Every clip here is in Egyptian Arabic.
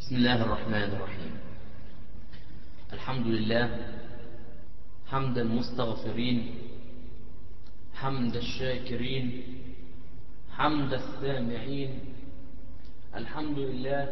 بسم الله الرحمن الرحيم الحمد لله حمد المستغفرين حمد الشاكرين حمد السامعين الحمد لله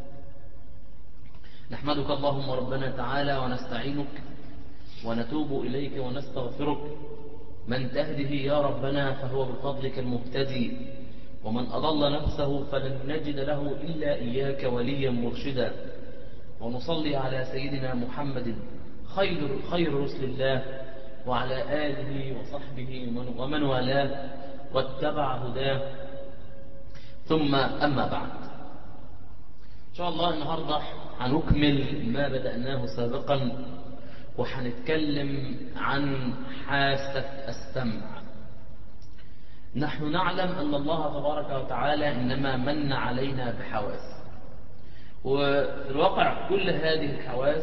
نحمدك اللهم ربنا تعالى ونستعينك ونتوب إليك ونستغفرك من تهده يا ربنا فهو بفضلك المهتدي ومن أضل نفسه فلن نجد له إلا إياك وليا مرشدا ونصلي على سيدنا محمد خير, خير رسل الله وعلى آله وصحبه ومن والاه واتبع هداه ثم أما بعد إن شاء الله النهاردة هنكمل ما بدأناه سابقا وهنتكلم عن حاسة السمع نحن نعلم أن الله تبارك وتعالى إنما من علينا بحواس وفي الواقع كل هذه الحواس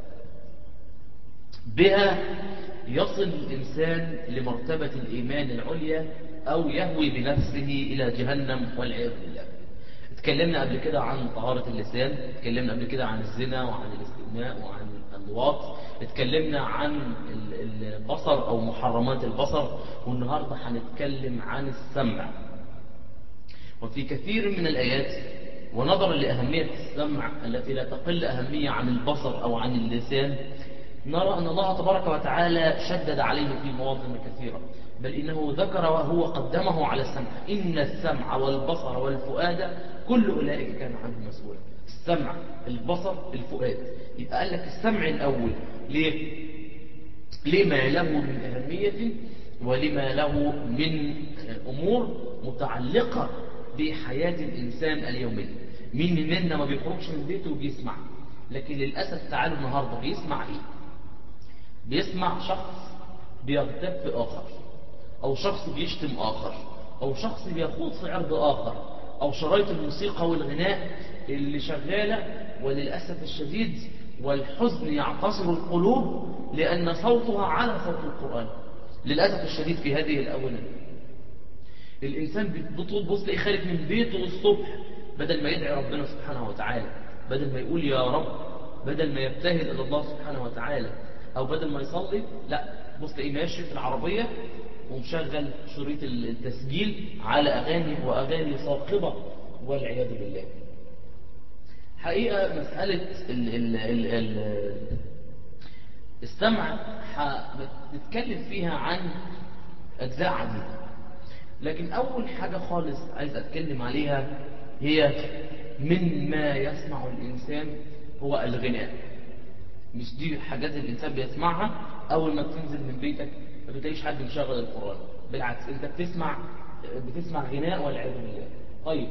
بها يصل الإنسان لمرتبة الإيمان العليا أو يهوي بنفسه إلى جهنم والعياذ بالله اتكلمنا قبل كده عن طهارة اللسان اتكلمنا قبل كده عن الزنا وعن الاستثناء وعن اللواط اتكلمنا عن البصر أو محرمات البصر والنهاردة هنتكلم عن السمع وفي كثير من الآيات ونظرا لأهمية السمع التي لا تقل أهمية عن البصر أو عن اللسان نرى أن الله تبارك وتعالى شدد عليه في مواطن كثيرة بل إنه ذكر وهو قدمه على السمع إن السمع والبصر والفؤاد كل أولئك كان عنه مسؤولا السمع البصر الفؤاد يبقى قال لك السمع الأول ليه؟ لما له من أهمية ولما له من أمور متعلقة بحياة الإنسان اليومية مين مننا ما بيخرجش من بيته وبيسمع لكن للأسف تعالوا النهاردة بيسمع إيه بيسمع شخص بيغتاب في آخر أو شخص بيشتم آخر أو شخص بيخوض في عرض آخر أو شرايط الموسيقى والغناء اللي شغالة وللأسف الشديد والحزن يعتصر القلوب لأن صوتها على صوت القرآن للأسف الشديد في هذه الأونة الإنسان بتبص تلاقيه خارج من بيته الصبح بدل ما يدعي ربنا سبحانه وتعالى بدل ما يقول يا رب بدل ما يبتهل إلى الله سبحانه وتعالى أو بدل ما يصلي لا بص تلاقيه ماشي في العربية ومشغل شريط التسجيل على أغاني وأغاني صاخبة والعياذ بالله حقيقة مسألة ال ال ال ال السمع بنتكلم فيها عن أجزاء عديدة لكن أول حاجة خالص عايز أتكلم عليها هي من ما يسمع الإنسان هو الغناء مش دي حاجات الإنسان بيسمعها أول ما بتنزل من بيتك ما بتلاقيش حد مشغل القرآن بالعكس أنت بتسمع بتسمع غناء والعياذ بالله طيب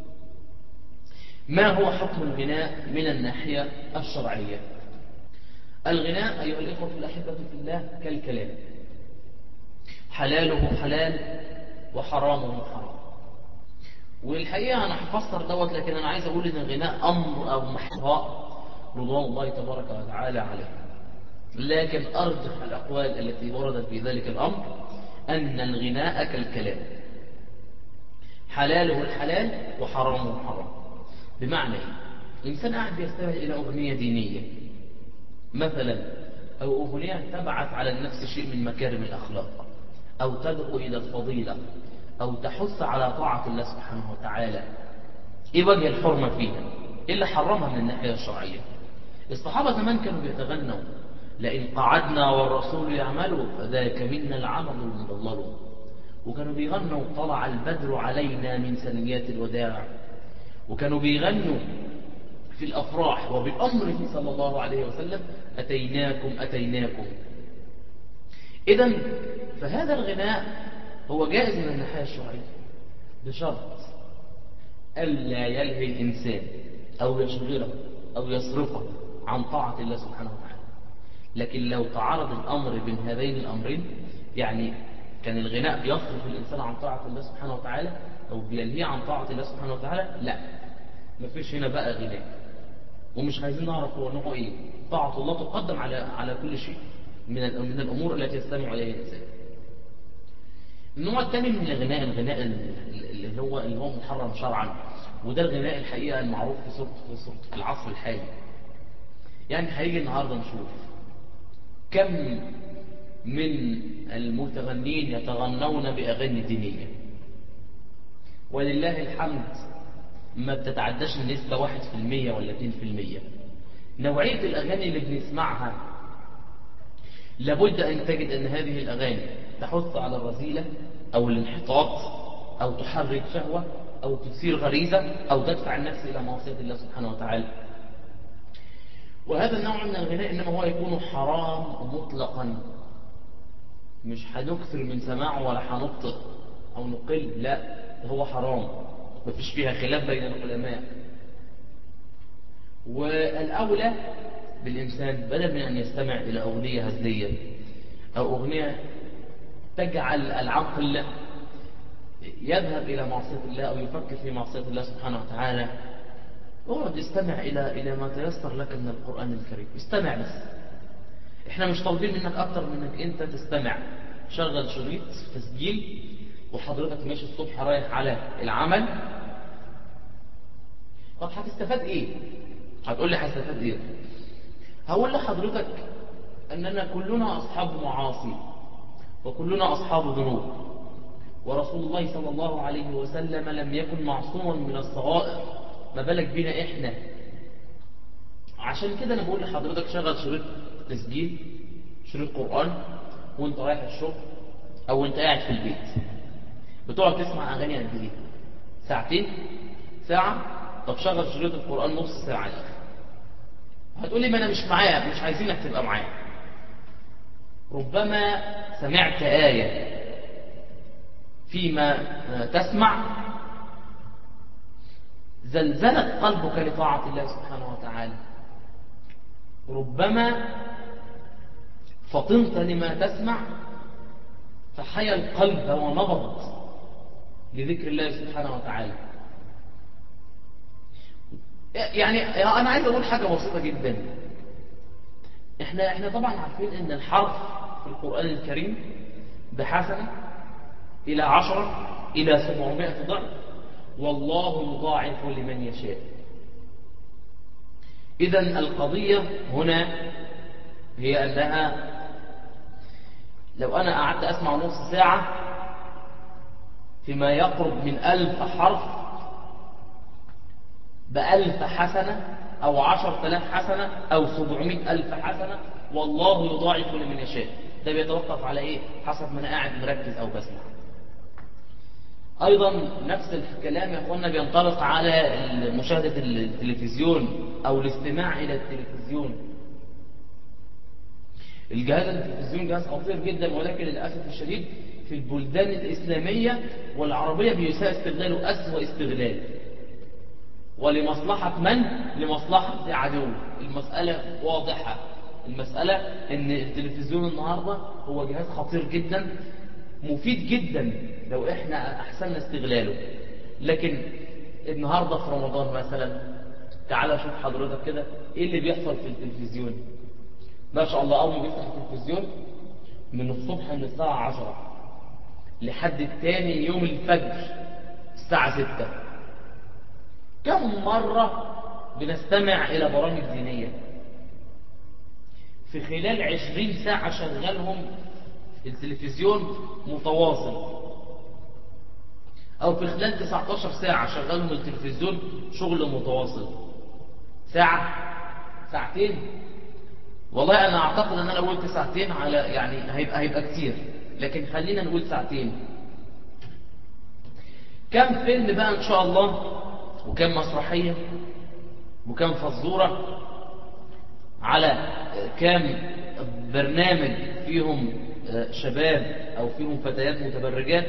ما هو حكم الغناء من الناحية الشرعية الغناء أيها الإخوة الأحبة في الله كالكلام حلاله حلال وحرامه حرام والحقيقة أنا هفسر دوت لكن أنا عايز أقول إن الغناء أمر أو محظاء رضوان الله تبارك وتعالى عليه لكن أرجح الأقوال التي وردت في ذلك الأمر أن الغناء كالكلام حلاله الحلال وحرامه الحرام بمعنى إيه؟ الإنسان قاعد بيستمع إلى أغنية دينية مثلا أو أغنية تبعث على النفس شيء من مكارم الأخلاق أو تدعو إلى الفضيلة أو تحث على طاعة الله سبحانه وتعالى إيه وجه الحرمة فيها إيه اللي حرمها من الناحية الشرعية الصحابة زمان كانوا بيتغنوا لئن قعدنا والرسول يعمل فذاك منا العمل المضلل وكانوا بيغنوا طلع البدر علينا من سنيات الوداع وكانوا بيغنوا في الأفراح وبأمره صلى الله عليه وسلم أتيناكم أتيناكم إذا فهذا الغناء هو جائز من الناحية الشرعية بشرط ألا يلهي الإنسان أو يشغله أو يصرفه عن طاعة الله سبحانه وتعالى لكن لو تعارض الأمر بين هذين الأمرين يعني كان الغناء بيصرف الإنسان عن طاعة الله سبحانه وتعالى أو بيلهيه عن طاعة الله سبحانه وتعالى لا مفيش هنا بقى غناء ومش عايزين نعرف هو نوعه ايه طاعة الله تقدم على على كل شيء من من الأمور التي يستمع إليها الإنسان النوع الثاني من الغناء الغناء اللي هو اللي هو محرم شرعا وده الغناء الحقيقة المعروف في صورة في صورة في العصر الحالي يعني هيجي النهاردة نشوف كم من المتغنين يتغنون بأغاني دينية ولله الحمد ما بتتعداش النسبة واحد في المية ولا اتنين في المية نوعية الأغاني اللي بنسمعها لابد أن تجد أن هذه الأغاني تحث على الرذيلة أو الانحطاط أو تحرك شهوة أو تثير غريزة أو تدفع النفس إلى معصية الله سبحانه وتعالى وهذا النوع من الغناء إنما هو يكون حرام مطلقا مش هنكثر من سماعه ولا هنبطئ أو نقل لا هو حرام مفيش فيها خلاف بين العلماء والأولى بالإنسان بدل من أن يستمع إلى أغنية هزلية أو أغنية تجعل العقل يذهب إلى معصية الله أو يفكر في معصية الله سبحانه وتعالى اقعد استمع إلى إلى ما تيسر لك من القرآن الكريم استمع بس احنا مش طالبين منك أكتر من انك انت تستمع شغل شريط تسجيل وحضرتك ماشي الصبح رايح على العمل طب هتستفاد ايه هتقول لي هستفاد ايه هقول لحضرتك اننا كلنا اصحاب معاصي وكلنا اصحاب ذنوب ورسول الله صلى الله عليه وسلم لم يكن معصوما من الصغائر ما بالك بينا احنا عشان كده انا بقول لحضرتك شغل شريط تسجيل شريط قرآن وانت رايح الشغل او انت قاعد في البيت بتقعد تسمع اغاني قد ايه ساعتين ساعة طب شغل شريط القرآن نص ساعة يا اخي هتقول لي ما انا مش معايا مش عايزينك تبقى معايا ربما سمعت آية فيما تسمع زلزلت قلبك لطاعة الله سبحانه وتعالى ربما فطنت لما تسمع فحيا القلب ونبض لذكر الله سبحانه وتعالى يعني انا عايز اقول حاجة بسيطة جدا احنا احنا طبعا عارفين ان الحرف في القرآن الكريم بحسنة الى عشرة الى سبعمائة ضعف والله يضاعف لمن يشاء اذا القضية هنا هي انها لو انا قعدت اسمع نص ساعة فيما يقرب من ألف حرف بألف حسنة أو عشر تلاف حسنة أو سبعمائة ألف حسنة والله يضاعف لمن يشاء ده بيتوقف على إيه حسب ما أنا قاعد مركز أو بسمع أيضا نفس الكلام يا أخوانا بينطبق على مشاهدة التلفزيون أو الاستماع إلى التلفزيون الجهاز التلفزيون جهاز خطير جدا ولكن للأسف الشديد في البلدان الإسلامية والعربية بيساء استغلاله أسوأ استغلال ولمصلحة من؟ لمصلحة عدو المسألة واضحة المسألة ان التلفزيون النهاردة هو جهاز خطير جدا مفيد جدا لو احنا احسننا استغلاله لكن النهاردة في رمضان مثلا تعال شوف حضرتك كده ايه اللي بيحصل في التلفزيون ما شاء الله اول ما بيفتح التلفزيون من الصبح من الساعة عشرة لحد التاني يوم الفجر الساعة ستة كم مرة بنستمع إلى برامج دينية في خلال عشرين ساعة شغلهم التلفزيون متواصل أو في خلال 19 ساعة شغلهم التلفزيون شغل متواصل ساعة ساعتين والله أنا أعتقد أن أنا قلت ساعتين على يعني هيبقى, هيبقى كتير لكن خلينا نقول ساعتين كم فيلم بقى إن شاء الله وكم مسرحية وكم فزورة على كام برنامج فيهم شباب أو فيهم فتيات متبرجات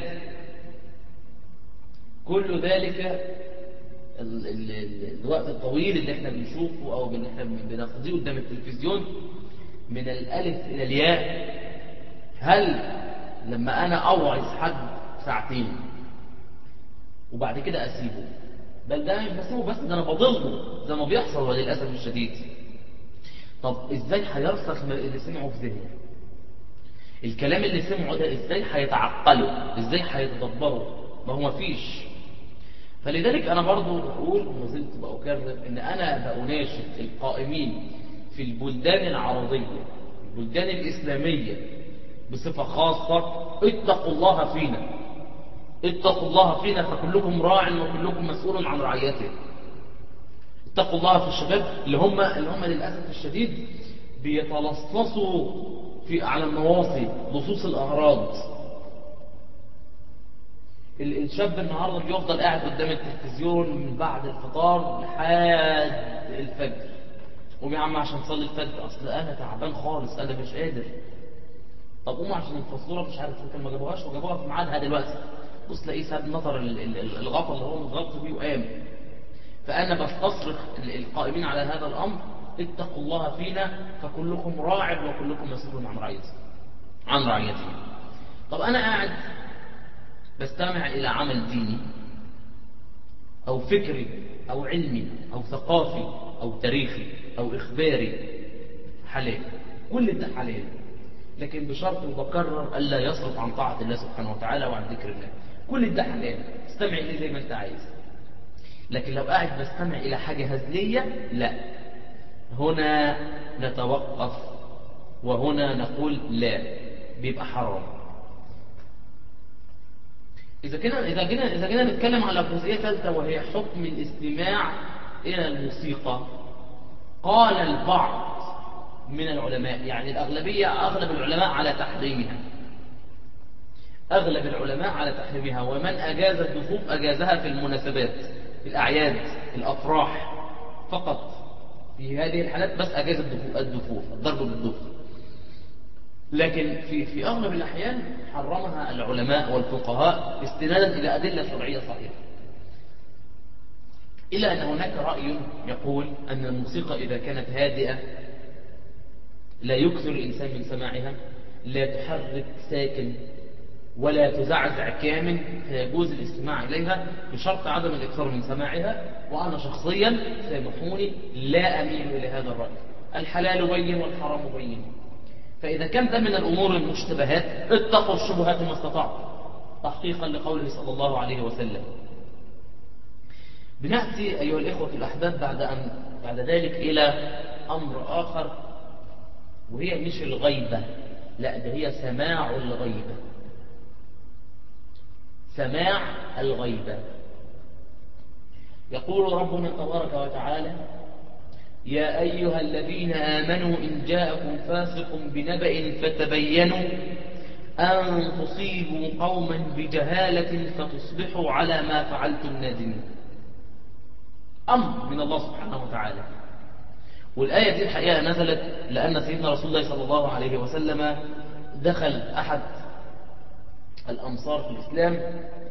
كل ذلك ال ال ال الوقت الطويل اللي احنا بنشوفه أو اللي احنا بنقضيه قدام التلفزيون من الألف إلى الياء هل لما أنا أوعظ حد ساعتين وبعد كده أسيبه بل ده مش بسيبه بس ده أنا بضله زي ما بيحصل وللأسف الشديد طب إزاي هيرسخ اللي سمعه في ذهنه الكلام اللي سمعه ده إزاي هيتعقله إزاي هيتدبره ما هو مفيش فلذلك أنا برضو بقول وما زلت بأكرر إن أنا بأناشد القائمين في البلدان العربية البلدان الإسلامية بصفة خاصة اتقوا الله فينا اتقوا الله فينا فكلكم راع وكلكم مسؤول عن رعيته اتقوا الله في الشباب اللي هم اللي هم للأسف الشديد بيتلصصوا في على النواصي لصوص الأغراض الشاب النهاردة بيفضل قاعد قدام التلفزيون من بعد الفطار لحد الفجر قوم يا عم عشان تصلي الفجر اصل انا تعبان خالص انا مش قادر طب قوم عشان الفزوره مش عارف كان ما جابوهاش وجابوها في ميعادها دلوقتي بص تلاقيه ساب نطر الغطا اللي هو متغطى بيه وقام فانا بستصرخ القائمين على هذا الامر اتقوا الله فينا فكلكم راع وكلكم مسؤول عن رعيته عن رعيته طب انا قاعد بستمع الى عمل ديني او فكري او علمي او ثقافي او تاريخي أو إخباري حلال كل ده حلال لكن بشرط وبكرر ألا يصرف عن طاعة الله سبحانه وتعالى وعن ذكر الله كل ده حلال استمع إليه زي ما أنت عايز لكن لو قاعد بستمع إلى حاجة هزلية لا هنا نتوقف وهنا نقول لا بيبقى حرام إذا كنا إذا كنا إذا كنا نتكلم على جزئية ثالثة وهي حكم الاستماع إلى الموسيقى قال البعض من العلماء يعني الأغلبية أغلب العلماء على تحريمها أغلب العلماء على تحريمها ومن أجاز الدفوف أجازها في المناسبات في الأعياد الأفراح فقط في هذه الحالات بس أجاز الدفوف الضرب بالدفوف لكن في في أغلب الأحيان حرمها العلماء والفقهاء استنادا إلى أدلة شرعية صحيحة إلا أن هناك رأي يقول أن الموسيقى إذا كانت هادئة لا يكثر الإنسان من سماعها لا تحرك ساكن ولا تزعزع كامل فيجوز الاستماع إليها بشرط عدم الإكثار من سماعها وأنا شخصيا سامحوني لا أميل إلى هذا الرأي الحلال بين والحرام بين فإذا كان ده من الأمور المشتبهات اتقوا الشبهات ما استطعتم تحقيقا لقوله صلى الله عليه وسلم بنأتي أيها الإخوة الأحباب بعد, أن بعد ذلك إلى أمر آخر وهي مش الغيبة لا ده هي سماع الغيبة سماع الغيبة يقول ربنا تبارك وتعالى يا أيها الذين آمنوا إن جاءكم فاسق بنبأ فتبينوا أن تصيبوا قوما بجهالة فتصبحوا على ما فعلتم نادمين أمر من الله سبحانه وتعالى والآية دي الحقيقة نزلت لأن سيدنا رسول الله صلى الله عليه وسلم دخل أحد الأمصار في الإسلام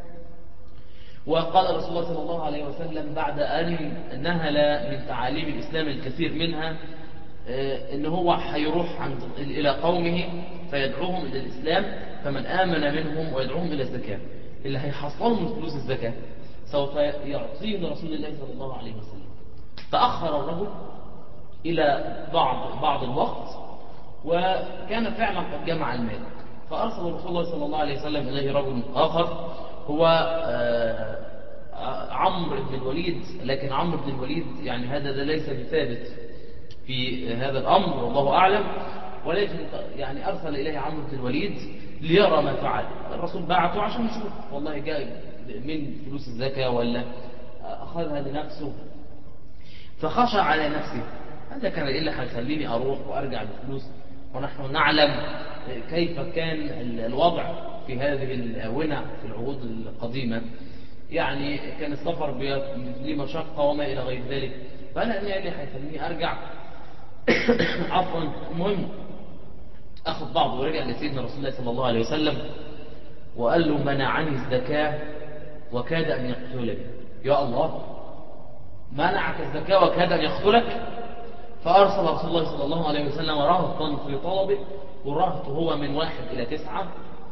وقال رسول الله صلى الله عليه وسلم بعد أن نهل من تعاليم الإسلام الكثير منها إن هو هيروح عند إلى قومه فيدعوهم إلى الإسلام فمن آمن منهم ويدعوهم إلى الزكاة اللي هيحصلوا من فلوس الزكاة سوف يعطيه لرسول الله صلى الله عليه وسلم تأخر الرجل إلى بعض بعض الوقت وكان فعلا قد جمع المال فأرسل رسول الله صلى الله عليه وسلم إليه رجل آخر هو عمرو بن الوليد لكن عمرو بن الوليد يعني هذا ده ليس بثابت في هذا الأمر والله أعلم ولكن يعني أرسل إليه عمرو بن الوليد ليرى ما فعل الرسول بعته عشان يشوف والله جاء من فلوس الزكاة ولا أخذها لنفسه فخشى على نفسه هذا كان إيه اللي هيخليني أروح وأرجع بفلوس ونحن نعلم كيف كان الوضع في هذه الآونة في العهود القديمة يعني كان السفر ليه مشقة وما إلى غير ذلك فأنا إيه اللي هيخليني أرجع عفوا المهم أخذ بعض ورجع لسيدنا رسول الله صلى الله عليه وسلم وقال له منعني الزكاة وكاد أن يقتلني يا الله منعك الزكاة وكاد أن يقتلك فأرسل رسول الله صلى الله عليه وسلم رهطا في طلبه والرهط هو من واحد إلى تسعة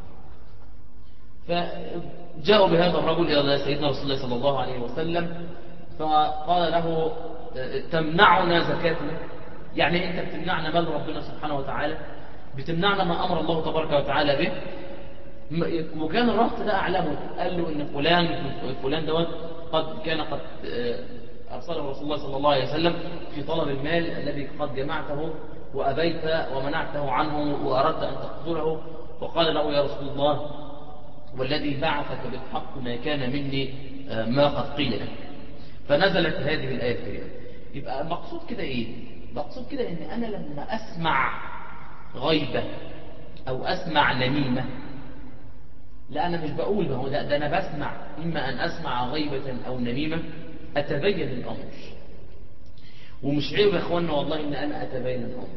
فجاءوا بهذا الرجل إلى سيدنا رسول الله صلى الله عليه وسلم فقال له تمنعنا زكاتنا يعني أنت بتمنعنا مال ربنا سبحانه وتعالى بتمنعنا ما أمر الله تبارك وتعالى به وكان الرهط ده أعلمه قال له إن فلان فلان دوت قد كان قد أرسله رسول الله صلى الله عليه وسلم في طلب المال الذي قد جمعته وأبيت ومنعته عنه وأردت أن تقتله وقال له يا رسول الله والذي بعثك بالحق ما كان مني ما قد قيل لك فنزلت هذه الآية الكريمة يبقى المقصود كده إيه مقصود كده إن أنا لما أسمع غيبة أو أسمع نميمة لا أنا مش بقول ما هو ده, ده أنا بسمع إما أن أسمع غيبة أو نميمة أتبين الأمر ومش عيب يا أخوانا والله إن أنا أتبين الأمر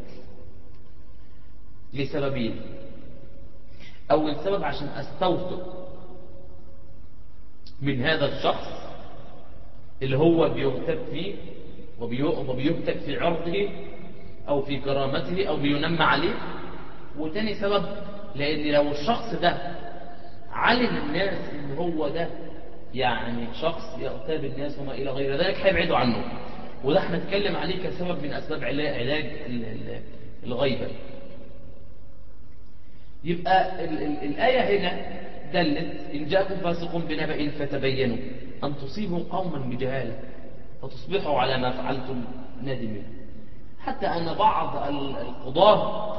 لسببين أول سبب عشان أستوثق من هذا الشخص اللي هو بيغتب فيه وبيهتك في عرضه أو في كرامته أو بينمى عليه وتاني سبب لأن لو الشخص ده علم الناس ان هو ده يعني شخص يغتاب الناس وما إلى غير ذلك هيبعدوا عنه وده احنا نتكلم عليه كسبب من أسباب علاج الغيبة يبقى ال ال الآية هنا دلت إن جاءكم فاسق بنبأ فتبينوا أن تصيبوا قوما بجهالة فتصبحوا على ما فعلتم نادمين حتى أن بعض القضاة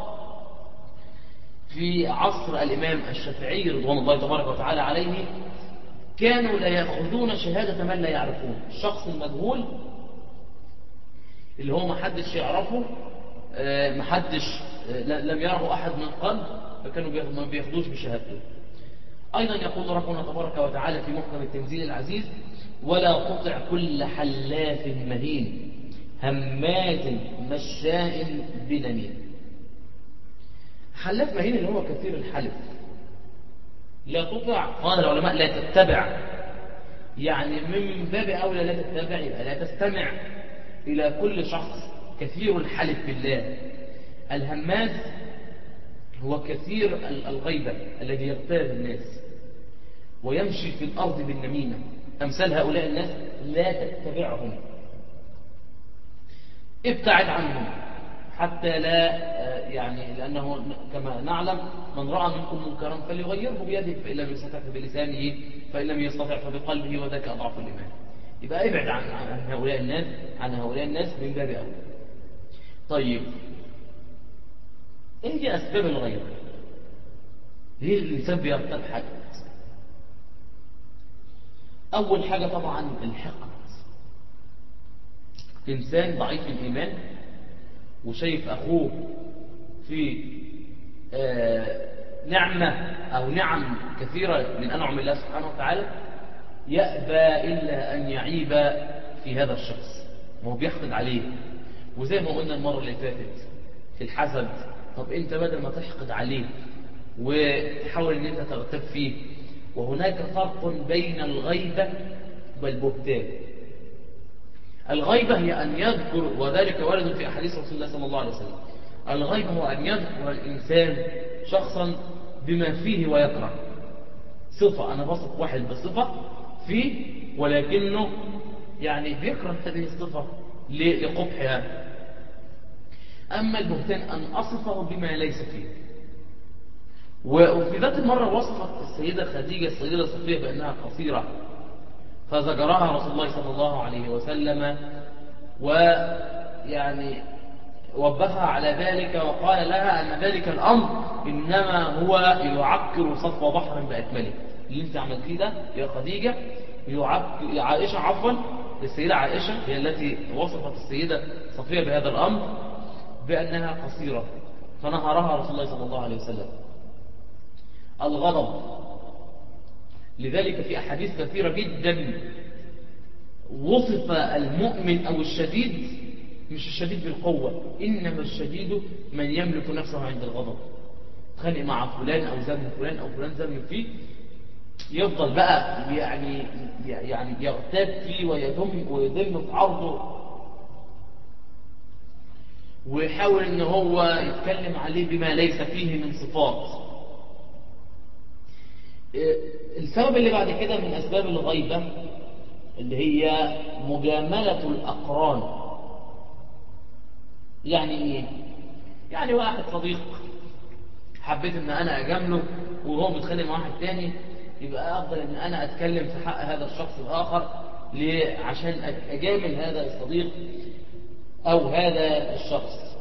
في عصر الإمام الشافعي رضوان الله تبارك وتعالى عليه كانوا لا يأخذون شهادة من لا يعرفون الشخص المجهول اللي هو محدش يعرفه محدش لم يره أحد من قلب فكانوا ما بياخدوش بشهادته أيضا يقول ربنا تبارك وتعالى في محكم التنزيل العزيز ولا تطع كل حلاف مهين هماز مشاء بنميم حلاف مهين اللي هو كثير الحلف لا تطع قال العلماء لا تتبع يعني من باب أولى لا تتبع يبقى لا تستمع إلى كل شخص كثير الحلف بالله الهماز هو كثير الغيبة الذي يغتاب الناس ويمشي في الأرض بالنميمة أمثال هؤلاء الناس لا تتبعهم ابتعد عنهم حتى لا يعني لأنه كما نعلم من رأى منكم منكرا فليغيره بيده فإن لم يستطع فبلسانه فإن لم يستطع فبقلبه وذاك أضعف الإيمان يبقى ابعد عن, عن هؤلاء الناس عن هؤلاء الناس من باب أول طيب ايه هي أسباب الغيبة ليه الإنسان بيرتب حاجة أول حاجة طبعا الحقد إنسان ضعيف الإيمان وشايف أخوه في آه نعمة أو نعم كثيرة من أنعم الله سبحانه وتعالى يأبى إلا أن يعيب في هذا الشخص وهو بيحقد عليه وزي ما قلنا المرة اللي فاتت في الحسد طب أنت بدل ما تحقد عليه وتحاول أن أنت تغتب فيه وهناك فرق بين الغيبة والبهتان الغيبة هي أن يذكر وذلك وارد في أحاديث رسول الله صلى الله عليه وسلم الغيبة هو أن يذكر الإنسان شخصا بما فيه ويكره صفة أنا بصف واحد بصفة فيه ولكنه يعني بيكره هذه الصفة لقبحها أما البهتان أن أصفه بما ليس فيه وفي ذات المرة وصفت السيدة خديجة السيدة صفية بأنها قصيرة فزجرها رسول الله صلى الله عليه وسلم ويعني وبخها على ذلك وقال لها أن ذلك الأمر إنما هو يعكر صفو بحر بأكمله اللي انت عملتيه ده يا خديجة يعكر عائشة عفوا السيدة عائشة هي التي وصفت السيدة صفية بهذا الأمر بأنها قصيرة فنهرها رسول الله صلى الله عليه وسلم الغضب لذلك في أحاديث كثيرة جدا وصف المؤمن أو الشديد مش الشديد بالقوة إنما الشديد من يملك نفسه عند الغضب تخانق مع فلان أو زمن فلان أو فلان زمن فيه يفضل بقى يعني يعني يغتاب فيه ويذم ويذم في عرضه ويحاول ان هو يتكلم عليه بما ليس فيه من صفات السبب اللي بعد كده من أسباب الغيبة اللي هي مجاملة الأقران يعني إيه؟ يعني واحد صديق حبيت ان انا اجامله وهو متخانق مع واحد تاني يبقى افضل ان انا اتكلم في حق هذا الشخص الاخر عشان أجامل هذا الصديق أو هذا الشخص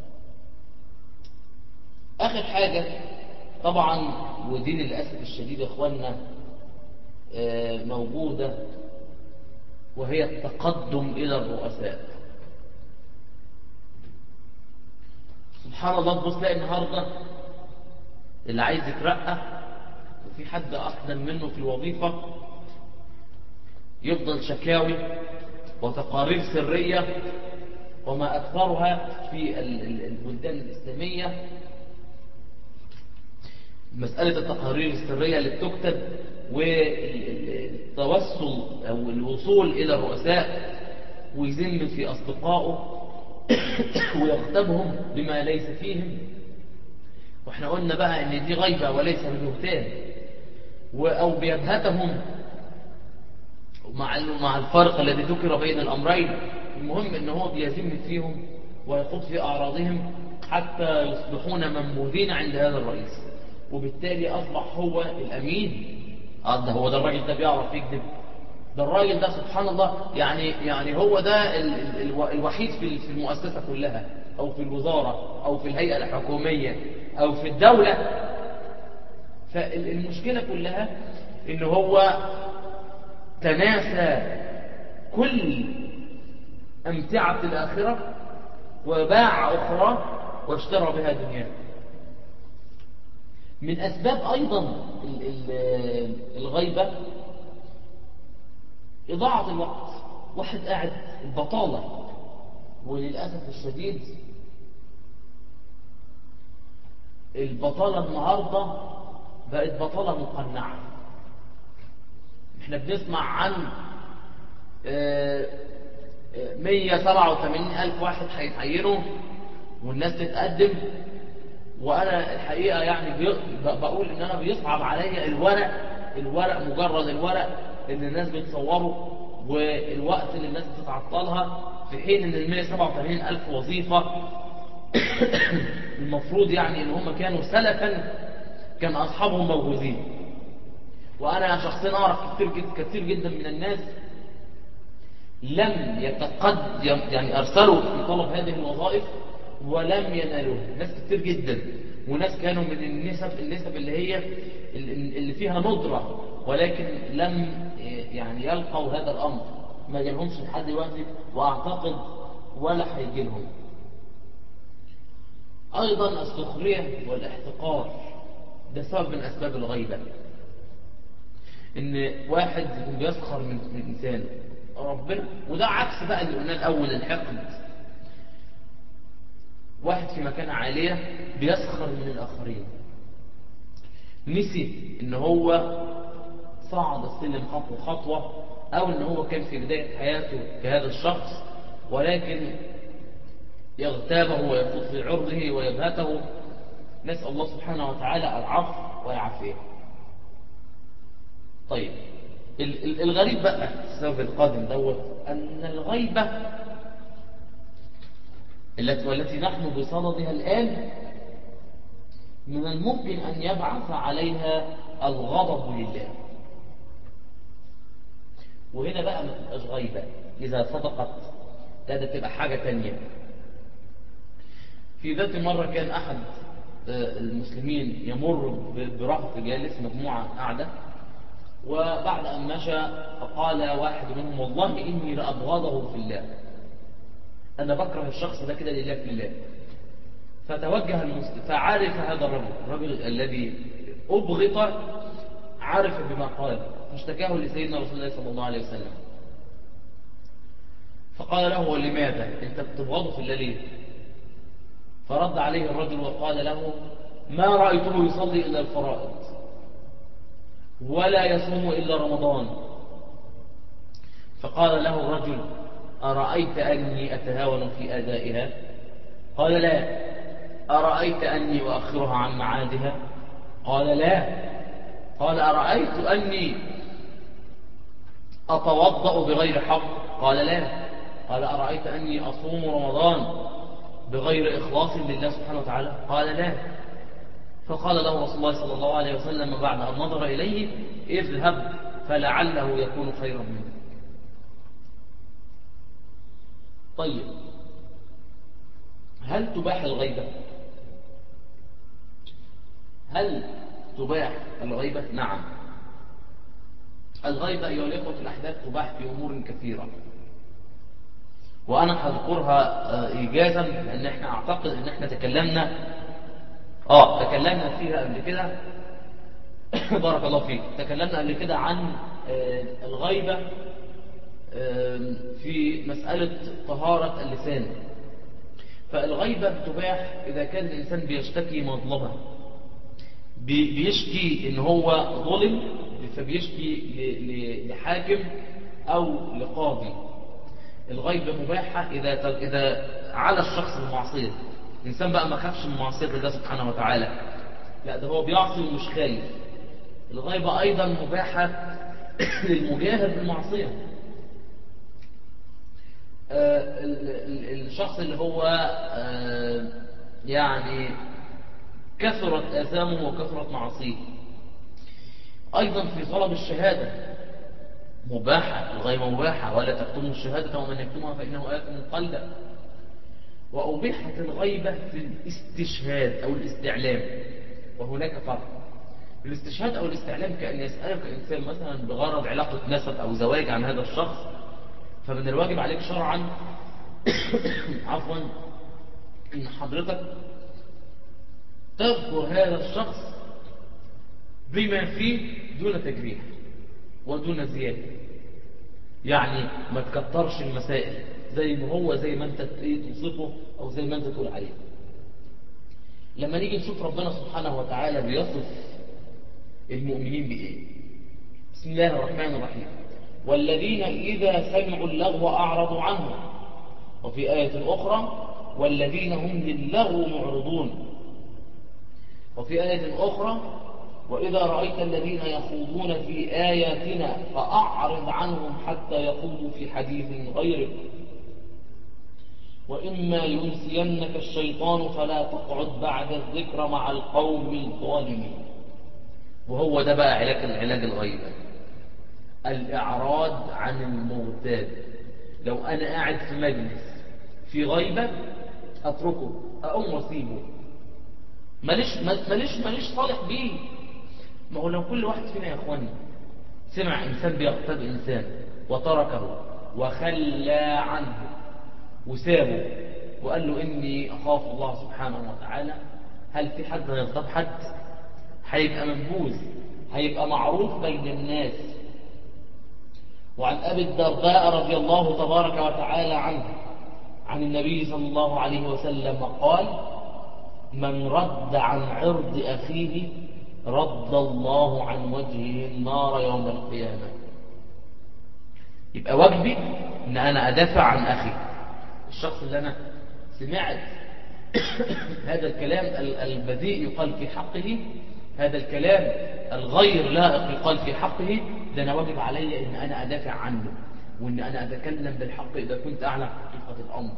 آخر حاجة طبعا ودي للأسف الشديد يا إخواننا موجودة وهي التقدم إلى الرؤساء سبحان الله تبص تلاقي النهارده اللي عايز يترقى وفي حد أقدم منه في الوظيفة يفضل شكاوي وتقارير سرية وما أكثرها في البلدان الإسلامية مسألة التقارير السرية اللي بتكتب والتوصل أو الوصول إلى الرؤساء ويذم في أصدقائه ويغتبهم بما ليس فيهم واحنا قلنا بقى ان دي غيبة وليس ببهتان او بيبهتهم مع مع الفرق الذي ذكر بين الامرين المهم ان هو بيذم فيهم ويخوض في اعراضهم حتى يصبحون منبوذين عند هذا الرئيس وبالتالي اصبح هو الامين اه ده هو ده الراجل ده بيعرف يكذب ده الراجل ده سبحان الله يعني يعني هو ده ال ال الوحيد في في المؤسسة كلها أو في الوزارة أو في الهيئة الحكومية أو في الدولة فالمشكلة كلها إن هو تناسى كل أمتعة الآخرة وباع أخرى واشترى بها دنياه من أسباب أيضا الغيبة إضاعة الوقت واحد قاعد البطالة وللأسف الشديد البطالة النهاردة بقت بطالة مقنعة احنا بنسمع عن 187 ألف واحد هيتعينوا والناس تتقدم وأنا الحقيقة يعني بقول إن أنا بيصعب عليا الورق الورق مجرد الورق اللي الناس بتصوره والوقت اللي الناس بتتعطلها في حين ان ال 187 ألف وظيفة المفروض يعني ان هم كانوا سلفا كان أصحابهم موجودين وأنا شخصيا أعرف كثير جدا, كثير جدا من الناس لم يتقد يعني أرسلوا في طلب هذه الوظائف ولم ينالوها ناس كثير جدا وناس كانوا من النسب النسب اللي هي اللي فيها ندرة ولكن لم يعني يلقوا هذا الأمر ما جالهمش لحد دلوقتي وأعتقد ولا هيجي لهم أيضا السخرية والاحتقار ده سبب من أسباب الغيبة إن واحد يكون بيسخر من من إنسان ربنا وده عكس بقى اللي قلناه الأول الحقد واحد في مكانة عالية بيسخر من الآخرين نسي إن هو صعد السلم خطوة خطوة أو إن هو كان في بداية حياته كهذا الشخص ولكن يغتابه ويفوت في عرضه ويبهته نسأل الله سبحانه وتعالى العفو والعافية طيب الغريب بقى السبب القادم دوت أن الغيبة التي والتي نحن بصددها الآن من الممكن أن يبعث عليها الغضب لله وهنا بقى ما تبقاش غيبة إذا صدقت لا ده تبقى حاجة تانية في ذات مرة كان أحد المسلمين يمر برهط جالس مجموعة قاعدة وبعد أن مشى فقال واحد منهم والله إني لأبغضه في الله أنا بكره الشخص ده كده لله في الله فتوجه المسلم فعرف هذا الرجل الرجل الذي أبغط عرف بما قال فاشتكاه لسيدنا رسول الله صلى الله عليه وسلم فقال له ولماذا انت بتبغضه في الله ليه فرد عليه الرجل وقال له ما رأيته يصلي إلا الفرائض ولا يصوم إلا رمضان فقال له الرجل أرأيت أني أتهاون في أدائها قال لا أرأيت أني أؤخرها عن معادها قال لا قال أرأيت أني أتوضأ بغير حق قال لا قال أرأيت أني أصوم رمضان بغير إخلاص لله سبحانه وتعالى قال لا فقال له رسول الله صلى الله عليه وسلم بعد أن نظر إليه اذهب فلعله يكون خيرا منه طيب هل تباح الغيبة هل تباح الغيبة نعم الغيبة أيها الإخوة الأحباب تباح في أمور كثيرة وأنا هذكرها آه، إيجازا لأن احنا أعتقد أن احنا تكلمنا آه تكلمنا فيها قبل كده بارك الله فيك تكلمنا قبل كده عن آه، الغيبة آه، في مسألة طهارة اللسان فالغيبة بتباح إذا كان الإنسان بيشتكي مظلمة بيشكي إن هو ظلم فبيشكي لحاكم أو لقاضي الغيبة مباحة إذا إذا على الشخص المعصية الإنسان بقى ما خافش من معصية الله سبحانه وتعالى لا ده هو بيعصي ومش خايف الغيبة أيضا مباحة للمجاهر بالمعصية آه، الشخص اللي هو آه، يعني كثرت آثامه وكثرت معصيه أيضا في طلب الشهادة مباحة الغيبة مباحة ولا تكتموا الشهادة ومن يكتمها فإنه آثم قلبا وأبيحت الغيبة في الاستشهاد أو الاستعلام وهناك فرق الاستشهاد أو الاستعلام كأن يسألك إنسان مثلا بغرض علاقة نسب أو زواج عن هذا الشخص فمن الواجب عليك شرعا عفوا إن حضرتك تذكر هذا الشخص بما فيه دون تجريح ودون زيادة يعني ما تكترش المسائل زي ما هو زي ما انت إيه توصفه او زي ما انت تقول عليه لما نيجي نشوف ربنا سبحانه وتعالى بيصف المؤمنين بإيه بسم الله الرحمن الرحيم والذين إذا سمعوا اللغو أعرضوا عنه وفي آية أخرى والذين هم للغو معرضون وفي آية أخرى وإذا رأيت الذين يخوضون في آياتنا فأعرض عنهم حتى يخوضوا في حديث غيره وإما ينسينك الشيطان فلا تقعد بعد الذكر مع القوم الظالمين وهو ده بقى علاج العلاج الغيبة الإعراض عن المغتاب لو أنا قاعد في مجلس في غيبة أتركه أقوم واسيبه ماليش ماليش ماليش صالح بيه ما هو لو كل واحد فينا يا اخواني سمع انسان بيغتاب انسان وتركه وخلى عنه وسابه وقال له اني اخاف الله سبحانه وتعالى هل في حد هيغتاب حد هيبقى منبوذ هيبقى معروف بين الناس وعن ابي الدرداء رضي الله تبارك وتعالى عنه عن النبي صلى الله عليه وسلم قال من رد عن عرض اخيه رد الله عن وجهه النار يوم القيامة يبقى واجبي ان انا ادافع عن اخي الشخص اللي انا سمعت هذا الكلام البذيء يقال في حقه هذا الكلام الغير لائق يقال في حقه ده انا واجب علي ان انا ادافع عنه وان انا اتكلم بالحق اذا كنت اعلم حقيقة الامر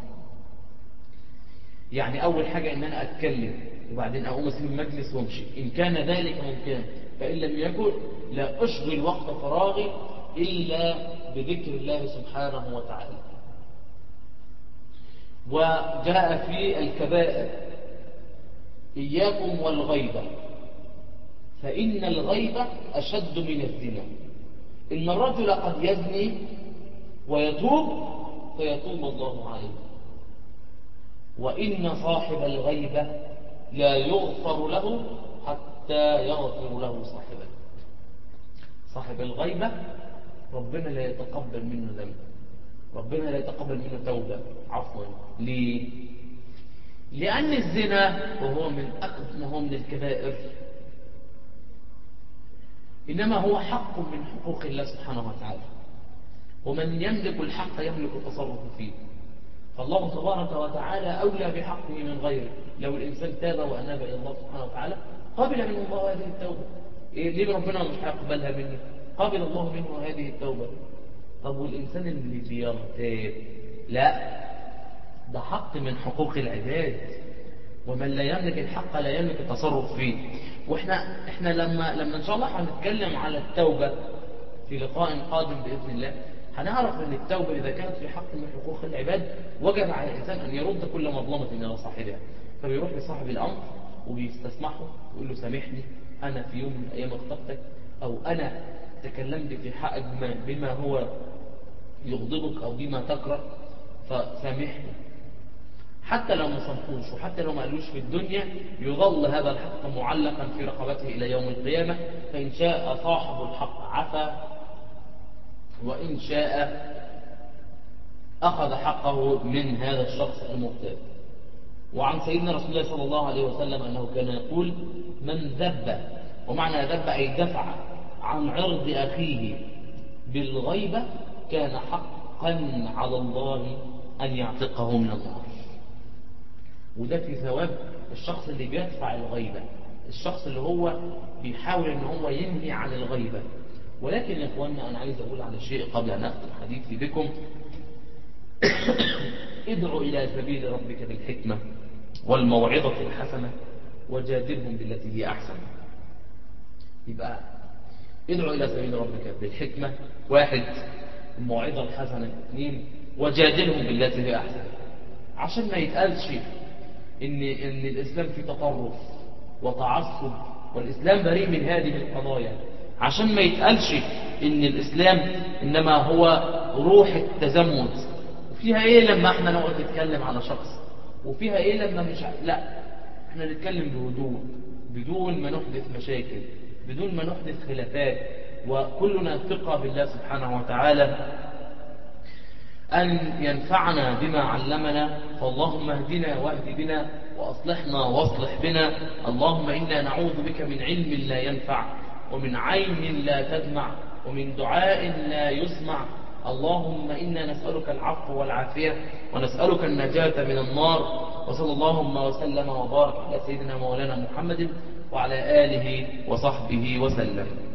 يعني اول حاجة ان انا اتكلم وبعدين أقوم أسيب المجلس وامشي إن كان ذلك ممكنا فإن لم يكن لا أشغل وقت فراغي إلا بذكر الله سبحانه وتعالى وجاء في الكبائر إياكم والغيبة فإن الغيبة أشد من الزنا إن الرجل قد يزني ويتوب فيتوب الله عليه وإن صاحب الغيبة لا يغفر له حتى يغفر له صاحبه صاحب الغيبة ربنا لا يتقبل منه ذنب ربنا لا يتقبل منه توبة عفوا ليه لأن الزنا وهو من أكبر ما هو من الكبائر إنما هو حق من حقوق الله سبحانه وتعالى ومن يملك الحق يملك التصرف فيه فالله تبارك وتعالى أولى بحقه من غيره لو الإنسان تاب وأناب إلى الله سبحانه وتعالى قبل منه الله هذه التوبة إيه ليه ربنا مش هيقبلها منه قبل الله منه هذه التوبة طب والإنسان اللي بيغتاب لا ده حق من حقوق العباد ومن لا يملك الحق لا يملك التصرف فيه واحنا احنا لما لما ان شاء الله هنتكلم على التوبة في لقاء قادم بإذن الله هنعرف ان التوبة اذا كانت في حق من حقوق العباد وجب على الانسان ان يرد كل مظلمة الى صاحبها فبيروح لصاحب الامر وبيستسمحه ويقول له سامحني انا في يوم من الايام اغتبتك او انا تكلمت في حقك بما, بما هو يغضبك او بما تكره فسامحني حتى لو ما سامحوش وحتى لو ما قالوش في الدنيا يظل هذا الحق معلقا في رقبته إلى يوم القيامة فإن شاء صاحب الحق عفا وإن شاء أخذ حقه من هذا الشخص المغتاب وعن سيدنا رسول الله صلى الله عليه وسلم أنه كان يقول من ذب ومعنى ذب أي دفع عن عرض أخيه بالغيبة كان حقا على الله أن يعتقه من النار وده في ثواب الشخص اللي بيدفع الغيبة الشخص اللي هو بيحاول ان هو ينهي عن الغيبة ولكن يا اخوانا انا عايز اقول على شيء قبل ان اختم حديثي بكم ادعوا الى سبيل ربك بالحكمة والموعظة الحسنة وجادلهم بالتي هي احسن يبقى ادعوا الى سبيل ربك بالحكمة واحد الموعظة الحسنة اثنين وجادلهم بالتي هي احسن عشان ما يتقالش ان ان الاسلام فيه تطرف وتعصب والاسلام بريء من هذه القضايا عشان ما يتقالش ان الاسلام انما هو روح التزمت وفيها ايه لما احنا نقعد نتكلم على شخص وفيها ايه لما مش لا احنا نتكلم بهدوء بدون ما نحدث مشاكل بدون ما نحدث خلافات وكلنا ثقة بالله سبحانه وتعالى أن ينفعنا بما علمنا فاللهم اهدنا واهد بنا وأصلحنا واصلح بنا اللهم إنا نعوذ بك من علم لا ينفع ومن عين لا تدمع ومن دعاء لا يسمع اللهم إنا نسألك العفو والعافية ونسألك النجاة من النار وصلى اللهم وسلم وبارك على سيدنا مولانا محمد وعلى آله وصحبه وسلم